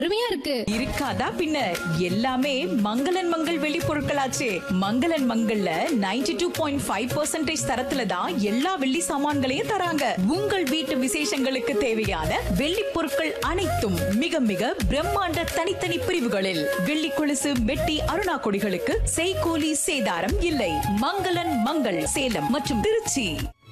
அருமையா இருக்கு இருக்காதா பின்ன எல்லாமே மங்களன் மங்கள் வெளி பொருட்களாச்சே மங்களன் மங்கள்ல 92.5% டூ பாயிண்ட் ஃபைவ் தரத்துல தான் எல்லா வெள்ளி சாமான்களையும் தராங்க உங்கள் வீட்டு விசேஷங்களுக்கு தேவையான வெள்ளி பொருட்கள் அனைத்தும் மிக மிக பிரம்மாண்ட தனித்தனி பிரிவுகளில் வெள்ளி கொலுசு வெட்டி அருணா கொடிகளுக்கு செய்கூலி சேதாரம் இல்லை மங்களன் மங்கள் சேலம் மற்றும் திருச்சி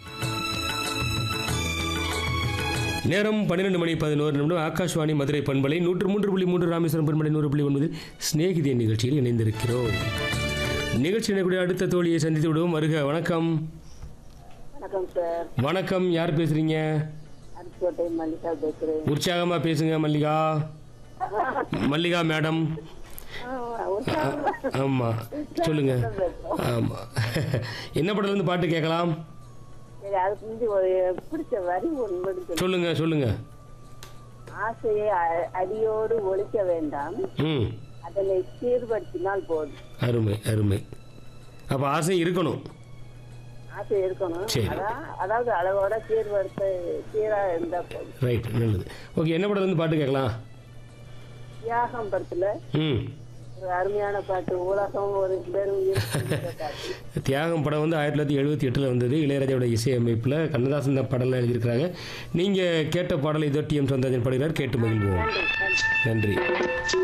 நேரம் பன்னிரெண்டு மணி பதினோரு நிமிடம் ஆகாஷ்வாணி மதுரை பண்பலை நூற்று மூன்று புள்ளி மூன்று ராமேஸ்வரம் பண்பலை நூறு புள்ளி ஒன்பது சிநேகிதிய நிகழ்ச்சியில் இணைந்திருக்கிறோம் நிகழ்ச்சி இணைக்கூடிய அடுத்த தோழியை சந்தித்து விடுவோம் வருக வணக்கம் வணக்கம் சார் வணக்கம் யார் பேசுறீங்க அரிசிக்கோட்டை மல்லிகா பேசுறேன் உற்சாகமா பேசுங்க மல்லிகா மல்லிகா மேடம் ஆமா சொல்லுங்க ஆமா என்ன படத்துல இருந்து பாட்டு கேட்கலாம் சரி அதுக்கு முந்தி ஒரு பிடிச்ச வரி ஒன்று சொல்லு. சொல்லுங்க சொல்லுங்க ஆசையை அ- அடியோடு ஒழிக்க வேண்டாம் ம் அதனை சீர்படுத்தினால் போதும் அருமை அருமை அப்போ ஆசை இருக்கணும் ஆசை இருக்கணும் சரி. அதான் அதாவது அளவோட சீர்படுத்த சீரா இருந்தா போதும் ரைட் நல்லது ஓகே என்ன படத்துல இருந்து பாட்டு கேட்கலாம் தியாகம் படத்துல ம் ஒரு அருமையான பாட்டு உலகம் ஒரு பெரும் இருக்கின்ற பாட்டு தியாகம் படம் வந்து ஆயிரத்தி தொள்ளாயிரத்தி எழுபத்தி எட்டில் வந்தது இளையராஜாவோட இசையமைப்பில் கண்ணதாசன் தான் பாடலாம் எழுதியிருக்கிறாங்க நீங்கள் கேட்ட பாடலை இதோ டி எம் சொந்தஜன் பாடுகிறார் கேட்டு மகிழ்வோம் நன்றி